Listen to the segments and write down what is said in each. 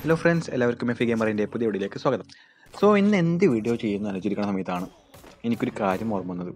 hello friends എല്ലാവർക്കും F ഗെയിമറിൻ്റെ പുതിയ വീഡിയോയിലേക്ക് സ്വാഗതം സോ ഇന്ന് എന്ത് വീഡിയോ ചെയ്യുന്ന ആലോചിച്ചിരിക്കുന്ന സമയത്താണ് എനിക്കൊരു കാര്യം ഓർമ്മ വന്നത്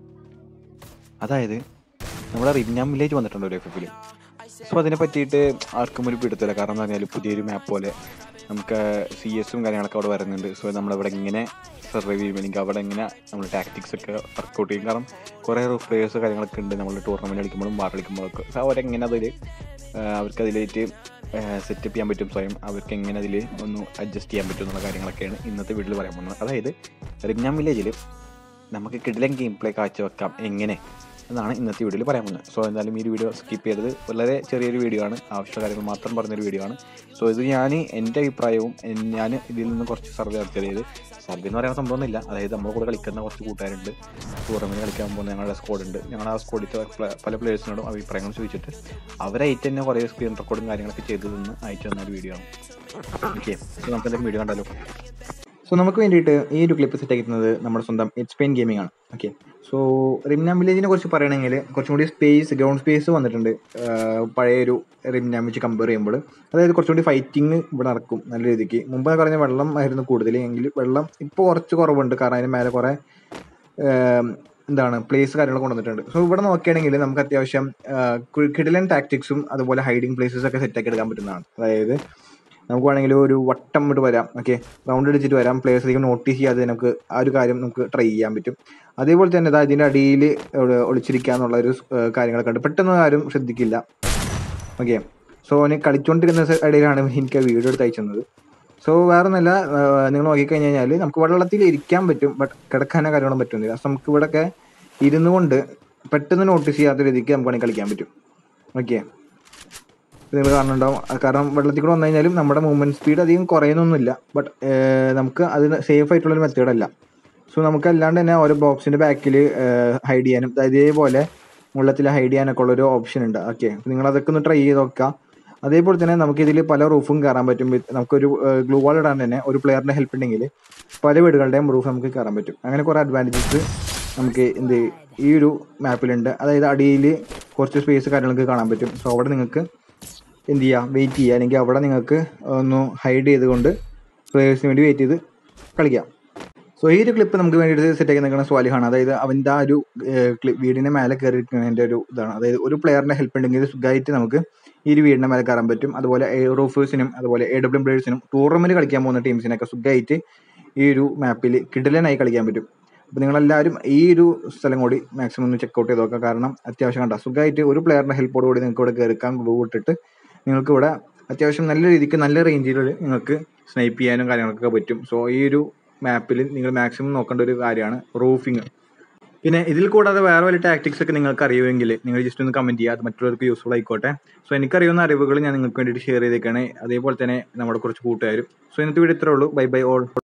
അതായത് നമ്മുടെ റിന്യാം വില്ലേജ് വന്നിട്ടുണ്ട് ഒരു എഫ് എഫിൽ സോ അതിനെ പറ്റിയിട്ട് ആർക്കും ഒരു പിടുത്തില്ല കാരണം എന്ന് പറഞ്ഞാൽ പുതിയൊരു മാപ്പ് പോലെ നമുക്ക് സി എസും കാര്യങ്ങളൊക്കെ അവിടെ വരുന്നുണ്ട് സോ നമ്മളവിടെ ഇങ്ങനെ സർവൈവ് ചെയ്യും അല്ലെങ്കിൽ അവിടെ ഇങ്ങനെ നമ്മൾ ടാക്ടിക്സ് ഒക്കെ വർക്കൗട്ട് ചെയ്യും കാരണം കുറേ പ്ലേയേഴ്സ് കാര്യങ്ങളൊക്കെ ഉണ്ട് നമ്മൾ ടൂർണമെൻറ്റ് കളിക്കുമ്പോഴും വാർ കളിക്കുമ്പോഴൊക്കെ സോ അവരെങ്ങനെ അതിൽ അവർക്ക് അതിലേക്ക് സെറ്റപ്പ് ചെയ്യാൻ പറ്റും സ്വയം അവർക്ക് എങ്ങനെ അതിൽ ഒന്ന് അഡ്ജസ്റ്റ് ചെയ്യാൻ പറ്റും എന്നുള്ള കാര്യങ്ങളൊക്കെയാണ് ഇന്നത്തെ വീട്ടിൽ പറയാൻ പോകുന്നത് അതായത് റിഗ്നാം വില്ലേജിൽ നമുക്ക് കിടിലൻ ഗെയിം പ്ലേ കാഴ്ചവെക്കാം എങ്ങനെ എന്നാണ് ഇന്നത്തെ വീഡിയോയിൽ പറയാൻ പോകുന്നത് സോ എന്തായാലും ഈ ഒരു വീഡിയോ സ്കിപ്പ് ചെയ്തത് വളരെ ചെറിയൊരു വീഡിയോ ആണ് ആവശ്യ കാര്യങ്ങൾ മാത്രം പറഞ്ഞൊരു വീഡിയോ ആണ് സോ ഇത് ഞാൻ എൻ്റെ അഭിപ്രായവും എൻ- ഞാൻ ഇതിൽ നിന്ന് കുറച്ച് സർവേ നടത്തിയത് സർവേ എന്ന് പറയുന്ന സംഭവമൊന്നുമില്ല അതായത് നമ്മുടെ കൂടെ കളിക്കുന്ന കുറച്ച് കൂട്ടുകാരുണ്ട് ടൂർണമെൻറ്റ് കളിക്കാൻ പോകുന്ന ഞങ്ങളുടെ സ്ക്വാഡ് ഉണ്ട് ഞങ്ങൾ ആ സ്ക്വാഡിൽ പല പ്ലേയേഴ്സിനോടും അഭിപ്രായങ്ങൾ ചോദിച്ചിട്ട് അവരായിട്ട് തന്നെ കുറേ സ്ക്രീൻ റെക്കോർഡും കാര്യങ്ങളൊക്കെ ചെയ്തു നിന്ന് അയച്ചു തന്ന ഒരു വീഡിയോ ആണ് ഓക്കെ സോ നമുക്ക് എന്തെങ്കിലും വീഡിയോ കണ്ടാലോ സോ നമുക്ക് വേണ്ടിയിട്ട് ഈ ഒരു ക്ലിപ്പ് സെറ്റ് ആക്കുന്നത് നമ്മുടെ സ്വന്തം എച്ച് പെയിൻ ഗെയിമിംഗ് ആണ് ഓക്കെ സോ റിംനാം വില്ലേജിനെ കുറിച്ച് പറയുകയാണെങ്കിൽ കുറച്ചും കൂടി സ്പേസ് ഗ്രൗണ്ട് സ്പേസ് വന്നിട്ടുണ്ട് ആഹ് പഴയൊരു റിംനാം വെച്ച് കമ്പയർ ചെയ്യുമ്പോൾ അതായത് കുറച്ചും കൂടി ഫൈറ്റിംഗ് ഇവിടെ നടക്കും നല്ല രീതിക്ക് മുമ്പ് പറഞ്ഞ വെള്ളം ആയിരുന്നു കൂടുതൽ എങ്കിൽ വെള്ളം ഇപ്പോൾ കുറച്ച് കുറവുണ്ട് കാരണം അതിന് മേലെ കുറേ ആം, എന്താണ് പ്ലേസ് കാര്യങ്ങൾ കൊണ്ടുവന്നിട്ടുണ്ട് സോ ഇവിടെ നോക്കുകയാണെങ്കിൽ നമുക്ക് അത്യാവശ്യം കിഡിലൻ ടാക്ടിക്സും അതുപോലെ ഹൈഡിങ് പ്ലേസസ് ഒക്കെ സെറ്റ് ആക്കി എടുക്കാൻ പറ്റുന്നതാണ് അതായത് നമുക്ക് വേണമെങ്കിൽ ഒരു വട്ടം ഇട്ട് വരാം ഓക്കെ റൗണ്ട് അടിച്ചിട്ട് വരാം പ്ലേയേഴ്സിലേക്ക് നോട്ടീസ് ചെയ്യാതെ നമുക്ക് ആ ഒരു കാര്യം നമുക്ക് ട്രൈ ചെയ്യാൻ പറ്റും അതേപോലെ തന്നെ ഇതാ ഇതിൻ്റെ അടിയിൽ ഒളിച്ചിരിക്കുക എന്നുള്ള ഒരു ഏഹ്, കാര്യങ്ങളൊക്കെ ഉണ്ട് പെട്ടെന്ന് ആരും ശ്രദ്ധിക്കില്ല ഓക്കെ സോ അവന് കളിച്ചുകൊണ്ടിരുന്ന സ- ഇടയിലാണ് എനിക്ക് ആ വീഡിയോ എടുത്ത് അയച്ചത് സോ വേറെ ഒന്നല്ല നിങ്ങൾ നോക്കിക്കഴിഞ്ഞ് കഴിഞ്ഞാൽ നമുക്ക് വെള്ളത്തിൽ ഇരിക്കാൻ പറ്റും ബട്ട് കിടക്കാനോ കാര്യങ്ങളും പറ്റുന്നില്ല സോ നമുക്ക് ഇവിടെയൊക്കെ ഇരുന്നു കൊണ്ട് പെട്ടെന്ന് നോട്ടീസ് ചെയ്യാത്ത രീതിക്ക് നമുക്ക് വേണമെങ്കിൽ കളിക്കാൻ പറ്റും ഓക്കെ നിങ്ങൾ കാണുന്നുണ്ടാവും അത് കാരണം വെള്ളത്തിൽ കൂടെ വന്നു കഴിഞ്ഞാലും നമ്മുടെ മൂവ്മെന്റ് സ്പീഡ് അധികം കുറയുന്നൊന്നുമില്ല ബട്ട് നമുക്ക് അതിന് സേഫ് ആയിട്ടുള്ളൊരു മെത്തേഡല്ല സോ നമുക്ക് അല്ലാണ്ട് തന്നെ ഓരോ ബോക്സിന്റെ ബാക്കിൽ ഹൈഡ് ചെയ്യാനും ദാ ഇതേപോലെ വെള്ളത്തിൽ ഹൈഡ് ചെയ്യാനൊക്കെ ഉള്ളൊരു ഓപ്ഷൻ ഉണ്ട് ഓക്കെ നിങ്ങൾ അതൊക്കെ ഒന്ന് ട്രൈ ചെയ്ത് നോക്കാം അതേപോലെ തന്നെ നമുക്ക് ഇതിൽ പല റൂഫും കയറാൻ പറ്റും with- നമുക്കൊരു ഗ്ലൂ വാൾ ഇടാൻ തന്നെ ഒരു പ്ലെയറിന്റെ ഹെൽപ്പ് ഉണ്ടെങ്കിൽ പല വീടുകളുടെയും റൂഫ് നമുക്ക് കയറാൻ പറ്റും അങ്ങനെ കുറേ അഡ്വാൻറ്റേജസ് നമുക്ക് എന്ത് ഈ ഒരു മാപ്പിലുണ്ട് അതായത് അടിയിൽ കുറച്ച് സ്പേസ് കാര്യങ്ങളൊക്കെ കാണാൻ പറ്റും സോ അവിടെ നിങ്ങൾക്ക് എന്ത് ചെയ്യുക വെയിറ്റ് ചെയ്യുക അല്ലെങ്കിൽ അവിടെ നിങ്ങൾക്ക് ഒന്ന് ഹൈഡ് ചെയ്തുകൊണ്ട് പ്ലേയേഴ്സിന് വേണ്ടി വെയിറ്റ് ചെയ്ത് കളിക്കാം സോ ഈ ഒരു ക്ലിപ്പ് നമുക്ക് വേണ്ടിയിട്ട് സെറ്റ് ആക്കി നിൽക്കുന്ന സ്വാലിഹാണ് അതായത് അവൻ്റെ ആ ഒരു ക്ലി വീടിൻ്റെ മേലെ കയറിയിരിക്കുന്നതിൻ്റെ ഒരു ഇതാണ് അതായത് ഒരു പ്ലെയറിൻ്റെ ഹെൽപ്പ് ഉണ്ടെങ്കിൽ സുഖമായിട്ട് നമുക്ക് ഈ ഒരു വീടിൻ്റെ മേലെ കയറാൻ പറ്റും അതുപോലെ റൂഫേഴ്സിനും അതുപോലെ എ ഡബ്ല്യു പ്ലേയേഴ്സിനും ടൂർണമെൻറ്റ് കളിക്കാൻ പോകുന്ന ടീംസിനൊക്കെ സുഖമായിട്ട് ഈ ഒരു മാപ്പിൽ കിടലനായി കളിക്കാൻ പറ്റും അപ്പോൾ നിങ്ങളെല്ലാവരും ഈ ഒരു സ്ഥലം കൂടി മാക്സിമം ഒന്ന് ചെക്കൗട്ട് ചെയ്ത് നോക്കുക കാരണം അത്യാവശ്യം കണ്ട സുഖമായിട്ട് ഒരു പ്ലെയറിൻ്റെ ഹെൽപ്പോട് കൂടി നിങ്ങൾക്ക് ഇവിടെ കയറിക്കാൻ ഗ്ലൂ ഇട്ടിട്ട് നിങ്ങൾക്ക് ഇവിടെ അത്യാവശ്യം നല്ല രീതിക്ക് നല്ല റേഞ്ചിൽ നിങ്ങൾക്ക് സ്നൈപ്പ് ചെയ്യാനും കാര്യങ്ങളൊക്കെ പറ്റും സോ ഈ ഒരു മാപ്പിൽ നിങ്ങൾ മാക്സിമം നോക്കേണ്ട ഒരു കാര്യമാണ് റൂഫിങ് പിന്നെ ഇതിൽ കൂടാതെ വേറെ വല്ല ടാക്ടിക്സ് ഒക്കെ നിങ്ങൾക്ക് അറിയുമെങ്കിൽ നിങ്ങൾ ജസ്റ്റ് ഒന്ന് കമന്റ് ചെയ്യുക അത് മറ്റുള്ളവർക്ക് യൂസ്ഫുൾ ആയിക്കോട്ടെ സോ എനിക്കറിയുന്ന അറിവുകൾ ഞാൻ നിങ്ങൾക്ക് വേണ്ടിയിട്ട് ഷെയർ ചെയ്തേക്കാണ് അതേപോലെ തന്നെ നമ്മുടെ കുറച്ച് കൂട്ടുകാരും സോ ഇന്നത്തെ വീഡിയോ ഇത്രേ ഉള്ളൂ ബൈ ബൈ ഓൾ